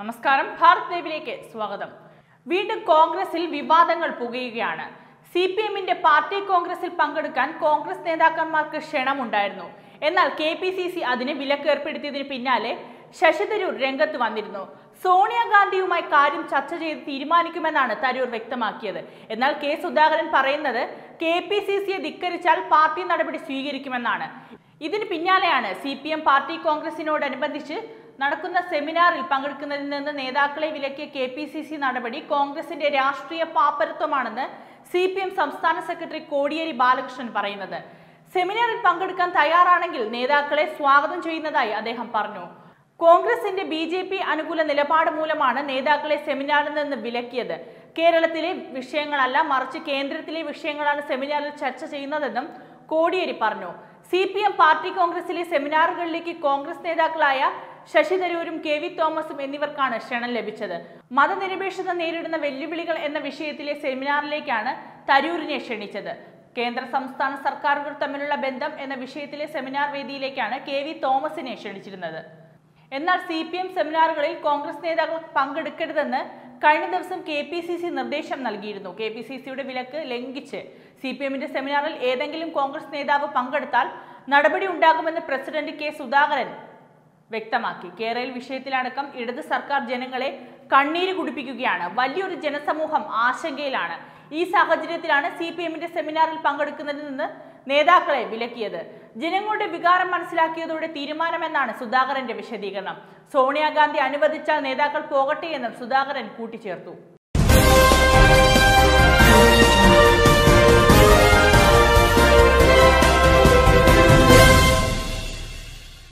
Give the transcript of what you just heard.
നമസ്കാരം ഭാരത് ലൈവിലേക്ക് സ്വാഗതം വീണ്ടും കോൺഗ്രസിൽ വിവാദങ്ങൾ പുകയുകയാണ് സി പി എമ്മിന്റെ പാർട്ടി കോൺഗ്രസിൽ പങ്കെടുക്കാൻ കോൺഗ്രസ് നേതാക്കന്മാർക്ക് ക്ഷണമുണ്ടായിരുന്നു എന്നാൽ കെ പി സി സി അതിന് വിലക്ക് ഏർപ്പെടുത്തിയതിന് പിന്നാലെ ശശി തരൂർ രംഗത്ത് വന്നിരുന്നു സോണിയാഗാന്ധിയുമായി കാര്യം ചർച്ച ചെയ്ത് തീരുമാനിക്കുമെന്നാണ് തരൂർ വ്യക്തമാക്കിയത് എന്നാൽ കെ സുധാകരൻ പറയുന്നത് കെ പി സി സിയെ ധിക്കരിച്ചാൽ പാർട്ടി നടപടി സ്വീകരിക്കുമെന്നാണ് ഇതിന് പിന്നാലെയാണ് സി പി എം പാർട്ടി കോൺഗ്രസിനോടനുബന്ധിച്ച് നടക്കുന്ന സെമിനാറിൽ പങ്കെടുക്കുന്നതിൽ നിന്ന് നേതാക്കളെ വിലക്കിയ കെ പി സി സി നടപടി കോൺഗ്രസിന്റെ രാഷ്ട്രീയ പാപ്പരത്വമാണെന്ന് സി പി എം സംസ്ഥാന സെക്രട്ടറി കോടിയേരി ബാലകൃഷ്ണൻ പറയുന്നത് സെമിനാറിൽ പങ്കെടുക്കാൻ തയ്യാറാണെങ്കിൽ നേതാക്കളെ സ്വാഗതം ചെയ്യുന്നതായി അദ്ദേഹം പറഞ്ഞു കോൺഗ്രസിന്റെ ബി ജെ പി അനുകൂല നിലപാട് മൂലമാണ് നേതാക്കളെ സെമിനാറിൽ നിന്ന് വിലക്കിയത് കേരളത്തിലെ വിഷയങ്ങളല്ല മറിച്ച് കേന്ദ്രത്തിലെ വിഷയങ്ങളാണ് സെമിനാറിൽ ചർച്ച ചെയ്യുന്നതെന്നും കോടിയേരി പറഞ്ഞു സി പി എം പാർട്ടി കോൺഗ്രസിലെ സെമിനാറുകളിലേക്ക് കോൺഗ്രസ് നേതാക്കളായ ശശി തരൂരും കെ വി തോമസും എന്നിവർക്കാണ് ക്ഷണം ലഭിച്ചത് മതനിരപേക്ഷത നേരിടുന്ന വെല്ലുവിളികൾ എന്ന വിഷയത്തിലെ സെമിനാറിലേക്കാണ് തരൂരിനെ ക്ഷണിച്ചത് കേന്ദ്ര സംസ്ഥാന സർക്കാരുകൾ തമ്മിലുള്ള ബന്ധം എന്ന വിഷയത്തിലെ സെമിനാർ വേദിയിലേക്കാണ് കെ വി തോമസിനെ ക്ഷണിച്ചിരുന്നത് എന്നാൽ സി പി എം സെമിനാറുകളിൽ കോൺഗ്രസ് നേതാക്കൾ പങ്കെടുക്കരുതെന്ന് കഴിഞ്ഞ ദിവസം കെ പി സി സി നിർദ്ദേശം നൽകിയിരുന്നു കെ പി സി സിയുടെ വിലക്ക് ലംഘിച്ച് സി പി എമ്മിന്റെ സെമിനാറിൽ ഏതെങ്കിലും കോൺഗ്രസ് നേതാവ് പങ്കെടുത്താൽ നടപടി ഉണ്ടാകുമെന്ന് പ്രസിഡന്റ് കെ സുധാകരൻ വ്യക്തമാക്കി കേരള വിഷയത്തിലടക്കം ഇടത് സർക്കാർ ജനങ്ങളെ കണ്ണീര് കുടിപ്പിക്കുകയാണ് വലിയൊരു ജനസമൂഹം ആശങ്കയിലാണ് ഈ സാഹചര്യത്തിലാണ് സി പി എമ്മിന്റെ സെമിനാറിൽ പങ്കെടുക്കുന്നതിൽ നിന്ന് നേതാക്കളെ വിലക്കിയത് ജനങ്ങളുടെ വികാരം മനസ്സിലാക്കിയതോടെ തീരുമാനമെന്നാണ് സുധാകരന്റെ വിശദീകരണം സോണിയാഗാന്ധി അനുവദിച്ചാൽ നേതാക്കൾ പോകട്ടെ എന്നും സുധാകരൻ കൂട്ടിച്ചേർത്തു